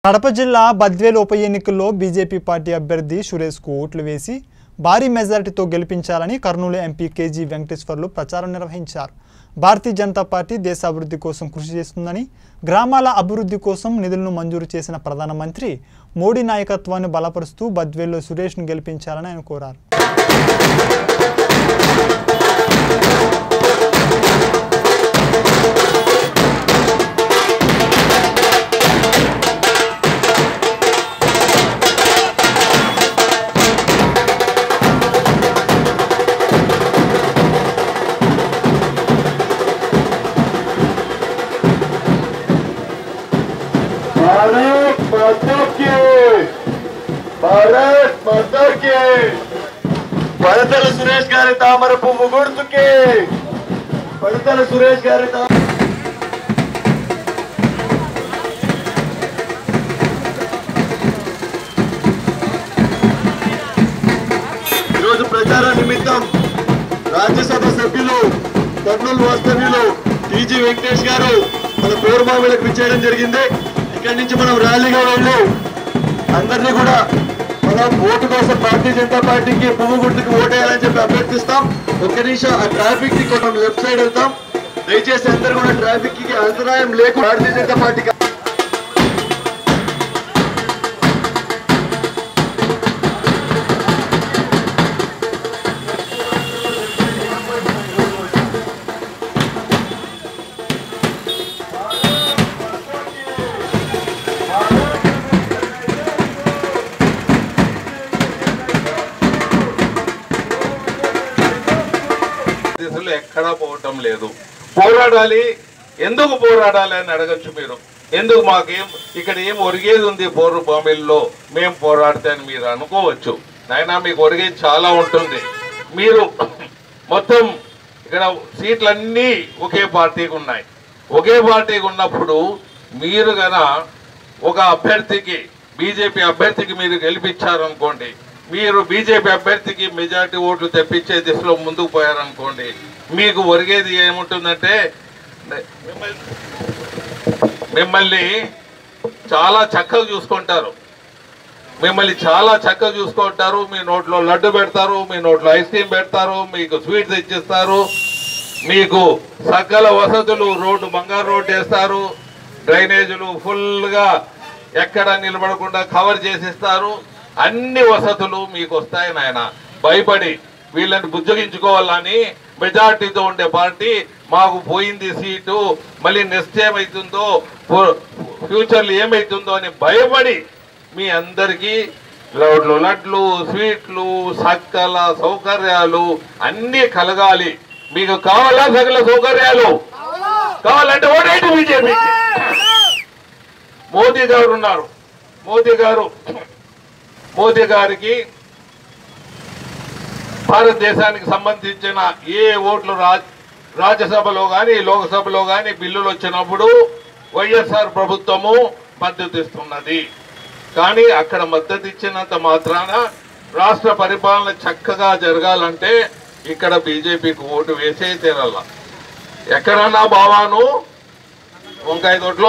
కడప జిల్లా బద్వేలు ఉప ఎన్నికల్లో బీజేపీ పార్టీ అభ్యర్థి సురేష్కు ఓట్లు వేసి భారీ మెజారిటీతో గెలిపించాలని కర్నూలు ఎంపీ కేజీ వెంకటేశ్వర్లు ప్రచారం నిర్వహించారు భారతీయ జనతా పార్టీ దేశ అభివృద్ధి కోసం కృషి చేస్తుందని గ్రామాల అభివృద్ధి కోసం నిధులను మంజూరు చేసిన ప్రధానమంత్రి మోడీ నాయకత్వాన్ని బలపరుస్తూ బద్వేల్లో సురేష్ను గెలిపించాలని ఆయన కోరారు भारत माता की భారత్ మాతాకి పడతల సురేష్ గారి తామర పువ్వు గుర్తుకి పడతల సురేష్ గారి తా- ఈరోజు ప్రచార నిమిత్తం రాజ్యసభ సభ్యులు కర్నూలు వాస్తవ్యులు టీజీ వెంకటేష్ గారు మన పూర్వమామిలకు విచ్చేయడం జరిగింది ఇక్కడి నుంచి మనం ర్యాలీగా వెళ్ళి అందరినీ కూడా మనం ఓటు కోసం భారతీయ జనతా పార్టీకి పువ్వు గుర్తుకి ఓటేయాలని చెప్పి అభ్యర్థిస్తాం ఒక్క నిమిషం ఆ ట్రాఫిక్ కి కొంచెం లెఫ్ట్ సైడ్ వెళ్తాం దయచేసి అందరూ కూడా ట్రాఫిక్ కి అంతరాయం లేకుండా భారతీయ జనతా పార్టీకి దిశలో ఎక్కడా పోవటం లేదు పోరాడాలి ఎందుకు పోరాడాలి అని అడగచ్చు మీరు ఎందుకు మాకేం ఇక్కడ ఏం ఒరిగేది ఉంది పూర్వ భూమిల్లో మేం పోరాడితే అని మీరు అనుకోవచ్చు నాయనా మీకు ఒరిగేది చాలా ఉంటుంది మీరు మొత్తం ఇక్కడ సీట్లన్నీ ఒకే పార్టీకి ఉన్నాయి ఒకే పార్టీకి ఉన్నప్పుడు మీరు గన ఒక అభ్యర్థికి బీజేపీ అభ్యర్థికి మీరు గెలిపించారనుకోండి మీరు బీజేపీ అభ్యర్థికి మెజారిటీ ఓట్లు తెప్పించే దిశలో ముందుకు పోయారనుకోండి మీకు ఒరిగేది ఏముంటుందంటే మిమ్మల్ని మిమ్మల్ని చాలా చక్కగా చూసుకుంటారు మిమ్మల్ని చాలా చక్కగా చూసుకుంటారు మీ నోట్లో లడ్డు పెడతారు మీ నోట్లో ఐస్ క్రీమ్ పెడతారు మీకు స్వీట్ తెచ్చిస్తారు మీకు సకల వసతులు రోడ్డు బంగారు రోడ్డు వేస్తారు డ్రైనేజీలు ఫుల్గా ఎక్కడ నిలబడకుండా కవర్ చేసిస్తారు అన్ని వసతులు మీకు వస్తాయి నాయన భయపడి వీళ్ళని బుజ్జగించుకోవాలని మెజార్టీతో ఉండే పార్టీ మాకు పోయింది సీటు మళ్ళీ నెక్స్ట్ ఏమవుతుందో ఫ్యూచర్లో ఏమవుతుందో అని భయపడి మీ అందరికీ లడ్లు లడ్లు స్వీట్లు సకల సౌకర్యాలు అన్నీ కలగాలి మీకు కావాలా సకల సౌకర్యాలు కావాలంటే ఓడేంటి బీజేపీ మోదీ గారు ఉన్నారు మోదీ గారు మోదీ గారికి భారతదేశానికి సంబంధించిన ఏ ఓట్లు రాజ్ రాజ్యసభలో కానీ లోక్సభలో కానీ బిల్లులు వచ్చినప్పుడు వైఎస్ఆర్ ప్రభుత్వము మద్దతు ఇస్తున్నది కానీ అక్కడ మద్దతు ఇచ్చినంత మాత్రాన రాష్ట్ర పరిపాలన చక్కగా జరగాలంటే ఇక్కడ బీజేపీకి ఓటు వేసే తీరాల ఎక్కడన్నా బావాను వంకాయ తోటలో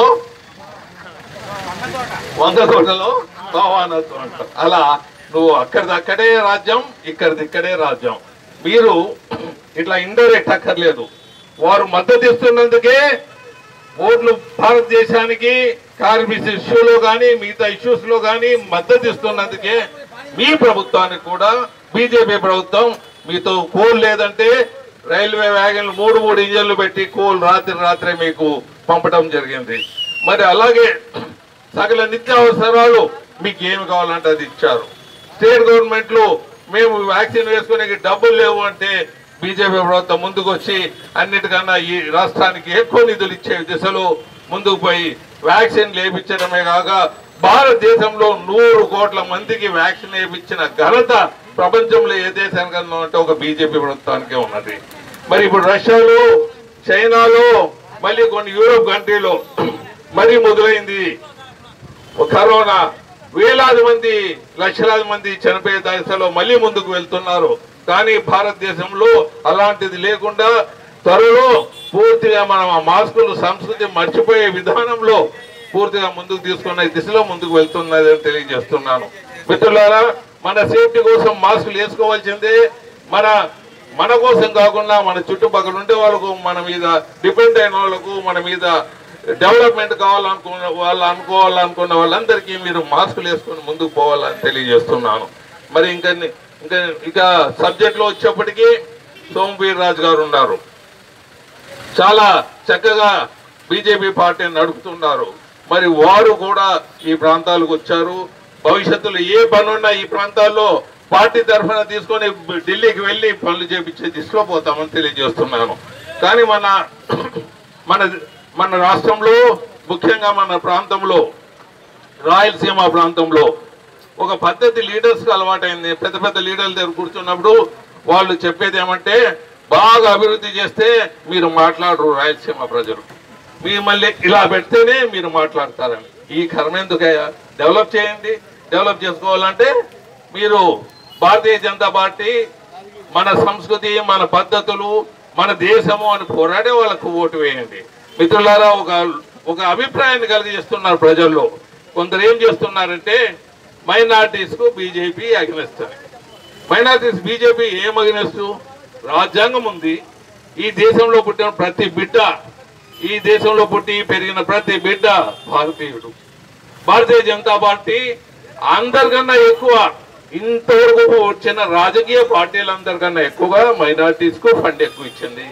వంద తోటలో బావానత్వం అంట అలా నువ్వు అక్కడిదక్కడే రాజ్యం ఇక్కడిది ఇక్కడే రాజ్యం మీరు ఇట్లా ఇండైరెక్ట్ అక్కర్లేదు వారు మద్దతు ఇస్తున్నందుకే ఓట్లు భారతదేశానికి కార్మిక ఇష్యూలో కానీ మిగతా ఇష్యూస్ లో కానీ మద్దతు ఇస్తున్నందుకే మీ ప్రభుత్వానికి కూడా బీజేపీ ప్రభుత్వం మీతో కోల్ లేదంటే రైల్వే వ్యాగన్లు మూడు మూడు ఇంజన్లు పెట్టి కోల్ రాత్రి రాత్రే మీకు పంపడం జరిగింది మరి అలాగే సకల నిత్యావసరాలు మీకు ఏమి కావాలంటే అది ఇచ్చారు స్టేట్ గవర్నమెంట్లు మేము వ్యాక్సిన్ వేసుకునే డబ్బులు లేవు అంటే బీజేపీ ప్రభుత్వం ముందుకు వచ్చి అన్నిటికన్నా ఈ రాష్ట్రానికి ఎక్కువ నిధులు ఇచ్చే దిశలో ముందుకు పోయి వ్యాక్సిన్ లేపించడమే కాక భారతదేశంలో నూరు కోట్ల మందికి వ్యాక్సిన్ వేయించిన ఘనత ప్రపంచంలో ఏ దేశానికన్నా అంటే ఒక బీజేపీ ప్రభుత్వానికే ఉన్నది మరి ఇప్పుడు రష్యాలో చైనాలో మళ్ళీ కొన్ని యూరోప్ కంట్రీలో మరీ మొదలైంది కరోనా వేలాది మంది లక్షలాది మంది చనిపోయే దశలో మళ్ళీ ముందుకు వెళ్తున్నారు కానీ భారతదేశంలో అలాంటిది లేకుండా త్వరలో పూర్తిగా మనం ఆ మాస్కులు సంస్కృతి మర్చిపోయే విధానంలో పూర్తిగా ముందుకు తీసుకున్న దిశలో ముందుకు వెళ్తున్నది అని తెలియజేస్తున్నాను మిత్రులారా మన సేఫ్టీ కోసం మాస్కులు వేసుకోవాల్సిందే మన మన కోసం కాకుండా మన చుట్టుపక్కల ఉండే వాళ్ళకు మన మీద డిపెండ్ అయిన వాళ్ళకు మన మీద డెవలప్మెంట్ కావాలనుకున్న వాళ్ళు అనుకోవాలనుకున్న వాళ్ళందరికీ మీరు మాస్కులు వేసుకొని ముందుకు పోవాలని తెలియజేస్తున్నాను మరి ఇంకా ఇంకా ఇక సబ్జెక్ట్ లో వచ్చేప్పటికీ సోమవీర్ రాజు గారు ఉన్నారు చాలా చక్కగా బీజేపీ పార్టీని నడుపుతున్నారు మరి వారు కూడా ఈ ప్రాంతాలకు వచ్చారు భవిష్యత్తులో ఏ పని ఉన్నా ఈ ప్రాంతాల్లో పార్టీ తరఫున తీసుకొని ఢిల్లీకి వెళ్ళి పనులు చేపించే దిశలో పోతామని తెలియజేస్తున్నాను కానీ మన మన మన రాష్ట్రంలో ముఖ్యంగా మన ప్రాంతంలో రాయలసీమ ప్రాంతంలో ఒక పద్ధతి లీడర్స్ కి అలవాటైంది పెద్ద పెద్ద లీడర్ల దగ్గర కూర్చున్నప్పుడు వాళ్ళు చెప్పేది ఏమంటే బాగా అభివృద్ధి చేస్తే మీరు మాట్లాడరు రాయలసీమ ప్రజలు మిమ్మల్ని ఇలా పెడితేనే మీరు మాట్లాడతారని ఈ కర్మ ఎందుకయ్యా డెవలప్ చేయండి డెవలప్ చేసుకోవాలంటే మీరు భారతీయ జనతా పార్టీ మన సంస్కృతి మన పద్ధతులు మన దేశము అని పోరాడే వాళ్ళకు ఓటు వేయండి మిత్రులారా ఒక ఒక అభిప్రాయాన్ని కలిగిస్తున్నారు ప్రజల్లో కొందరు ఏం చేస్తున్నారంటే మైనార్టీస్ కు బీజేపీ అగ్నెస్ట్ అని మైనార్టీస్ బీజేపీ ఏం అగ్నెస్ట్ రాజ్యాంగం ఉంది ఈ దేశంలో పుట్టిన ప్రతి బిడ్డ ఈ దేశంలో పుట్టి పెరిగిన ప్రతి బిడ్డ భారతీయుడు భారతీయ జనతా పార్టీ అందరికన్నా ఎక్కువ ఇంతవరకు వచ్చిన రాజకీయ పార్టీలందరికన్నా ఎక్కువగా మైనార్టీస్ కు ఫండ్ ఎక్కువ ఇచ్చింది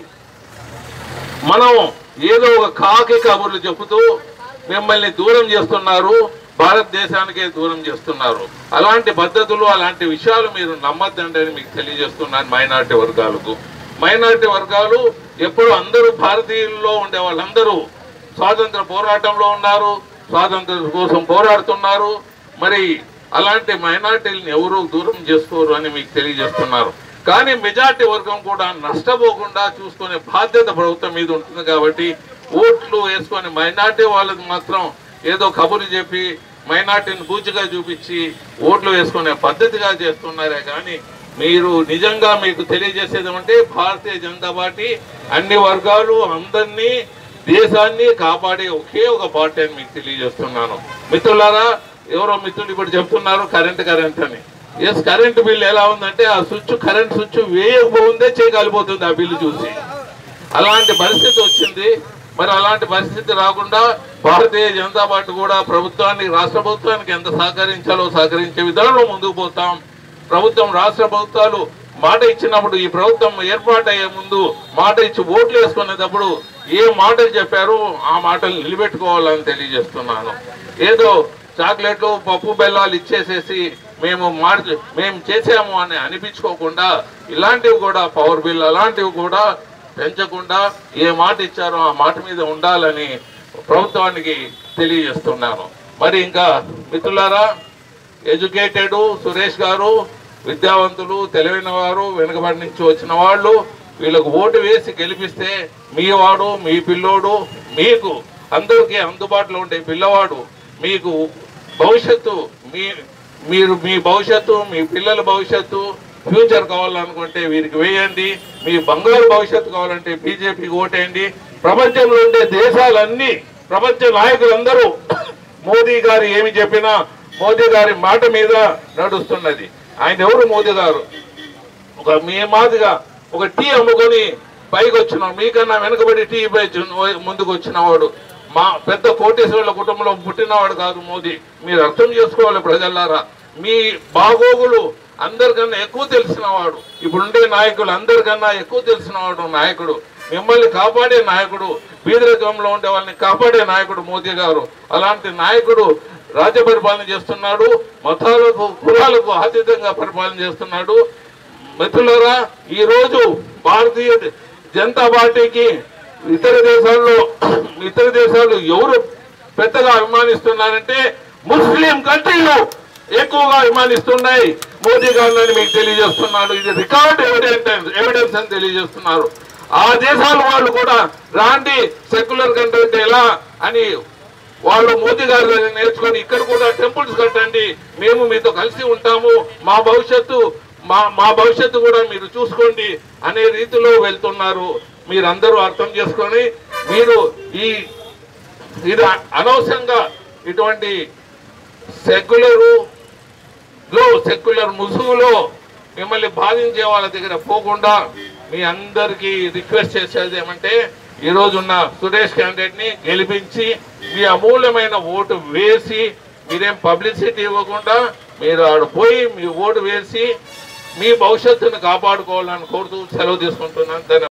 మనం ఏదో ఒక కాకి కబుర్లు చెబుతూ మిమ్మల్ని దూరం చేస్తున్నారు భారతదేశానికే దూరం చేస్తున్నారు అలాంటి పద్ధతులు అలాంటి విషయాలు మీరు నమ్మద్దండి అని మీకు తెలియజేస్తున్నాను మైనార్టీ వర్గాలకు మైనార్టీ వర్గాలు ఎప్పుడు అందరూ భారతీయుల్లో ఉండే వాళ్ళందరూ స్వాతంత్ర పోరాటంలో ఉన్నారు స్వాతంత్రం కోసం పోరాడుతున్నారు మరి అలాంటి మైనార్టీలను ఎవరు దూరం చేసుకోరు అని మీకు తెలియజేస్తున్నారు కానీ మెజార్టీ వర్గం కూడా నష్టపోకుండా చూసుకునే బాధ్యత ప్రభుత్వం మీద ఉంటుంది కాబట్టి ఓట్లు వేసుకొని మైనార్టీ వాళ్ళకి మాత్రం ఏదో కబురు చెప్పి మైనార్టీని పూచిగా చూపించి ఓట్లు వేసుకునే పద్ధతిగా చేస్తున్నారే కానీ మీరు నిజంగా మీకు తెలియజేసేది అంటే భారతీయ జనతా పార్టీ అన్ని వర్గాలు అందరినీ దేశాన్ని కాపాడే ఒకే ఒక పార్టీ అని మీకు తెలియజేస్తున్నాను మిత్రులారా ఎవరో మిత్రులు ఇప్పుడు చెప్తున్నారు కరెంట్ కరెంట్ అని ఎస్ కరెంట్ బిల్ ఎలా ఉందంటే ఆ స్విచ్ కరెంట్ స్విచ్ వేయకపోతే చేయగలిపోతుంది ఆ బిల్లు చూసి అలాంటి పరిస్థితి వచ్చింది మరి అలాంటి పరిస్థితి రాకుండా భారతీయ జనతా పార్టీ కూడా ప్రభుత్వానికి రాష్ట్ర ప్రభుత్వానికి ఎంత సహకరించాలో సహకరించే విధానంలో ముందుకు పోతాం ప్రభుత్వం రాష్ట్ర ప్రభుత్వాలు మాట ఇచ్చినప్పుడు ఈ ప్రభుత్వం ఏర్పాటయ్యే ముందు మాట ఇచ్చి ఓట్లు వేసుకునేటప్పుడు ఏ మాటలు చెప్పారో ఆ మాటలు నిలబెట్టుకోవాలని తెలియజేస్తున్నాను ఏదో చాక్లెట్లు పప్పు బెల్లాలు ఇచ్చేసేసి మేము మార్చి మేము చేసాము అని అనిపించుకోకుండా ఇలాంటివి కూడా పవర్ బిల్ అలాంటివి కూడా పెంచకుండా ఏ మాట ఇచ్చారో ఆ మాట మీద ఉండాలని ప్రభుత్వానికి తెలియజేస్తున్నాను మరి ఇంకా మిత్రులారా ఎడ్యుకేటెడ్ సురేష్ గారు విద్యావంతులు తెలివైన వారు వెనుకబడి నుంచి వచ్చిన వాళ్ళు వీళ్ళకు ఓటు వేసి గెలిపిస్తే మీ వాడు మీ పిల్లోడు మీకు అందరికీ అందుబాటులో ఉండే పిల్లవాడు మీకు భవిష్యత్తు మీ మీరు మీ భవిష్యత్తు మీ పిల్లల భవిష్యత్తు ఫ్యూచర్ కావాలనుకుంటే వీరికి వేయండి మీ బంగారు భవిష్యత్తు కావాలంటే బీజేపీకి ఓటేయండి ప్రపంచంలో ఉండే దేశాలన్నీ ప్రపంచ నాయకులందరూ మోదీ గారు ఏమి చెప్పినా మోదీ గారి మాట మీద నడుస్తున్నది ఆయన ఎవరు మోదీ గారు ఒక మీ మాదిగా ఒక టీ అమ్ముకొని పైకి వచ్చిన మీకన్నా వెనుకబడి టీ పై చు- ముందుకు వచ్చినవాడు మా పెద్ద కోటేశ్వరుల కుటుంబంలో పుట్టినవాడు కాదు మోదీ మీరు అర్థం చేసుకోవాలి ప్రజలారా మీ బాగోగులు అందరికన్నా ఎక్కువ తెలిసినవాడు ఇప్పుడుండే నాయకులు అందరికన్నా ఎక్కువ తెలిసినవాడు నాయకుడు మిమ్మల్ని కాపాడే నాయకుడు బీదరికంలో ఉండే వాళ్ళని కాపాడే నాయకుడు మోదీ గారు అలాంటి నాయకుడు రాజ్య పరిపాలన చేస్తున్నాడు మతాలకు కులాలకు అతీతంగా పరిపాలన చేస్తున్నాడు మిత్రులారా ఈ రోజు భారతీయ జనతా పార్టీకి ఇతర దేశాల్లో ఇతర దేశాలు ఎవరు పెద్దగా అభిమానిస్తున్నారంటే ముస్లిం కంట్రీలు ఎక్కువగా అభిమానిస్తున్నాయి మోదీ గారిని మీకు తెలియజేస్తున్నాడు ఇది రికార్డ్ ఎవిడెన్స్ ఎవిడెన్స్ అని తెలియజేస్తున్నారు ఆ దేశాల వాళ్ళు కూడా రాండి సెక్యులర్ కంట్రీ అంటే ఎలా అని వాళ్ళు మోదీ గారి దగ్గర నేర్చుకొని ఇక్కడ కూడా టెంపుల్స్ కట్టండి మేము మీతో కలిసి ఉంటాము మా భవిష్యత్తు మా మా భవిష్యత్తు కూడా మీరు చూసుకోండి అనే రీతిలో వెళ్తున్నారు మీరందరూ అర్థం చేసుకొని మీరు ఈ ఇది అనవసరంగా ఇటువంటి సెక్యులరు లో సెక్యులర్ ముసుగులో మిమ్మల్ని బాధించే వాళ్ళ దగ్గర పోకుండా మీ అందరికీ రిక్వెస్ట్ చేసేది ఏమంటే ఈ రోజు ఉన్న సురేష్ క్యాండిడేట్ ని గెలిపించి మీ అమూల్యమైన ఓటు వేసి మీరేం పబ్లిసిటీ ఇవ్వకుండా మీరు ఆడ పోయి మీ ఓటు వేసి మీ భవిష్యత్తును కాపాడుకోవాలని కోరుతూ సెలవు తీసుకుంటున్నాను ధన్యవాదాలు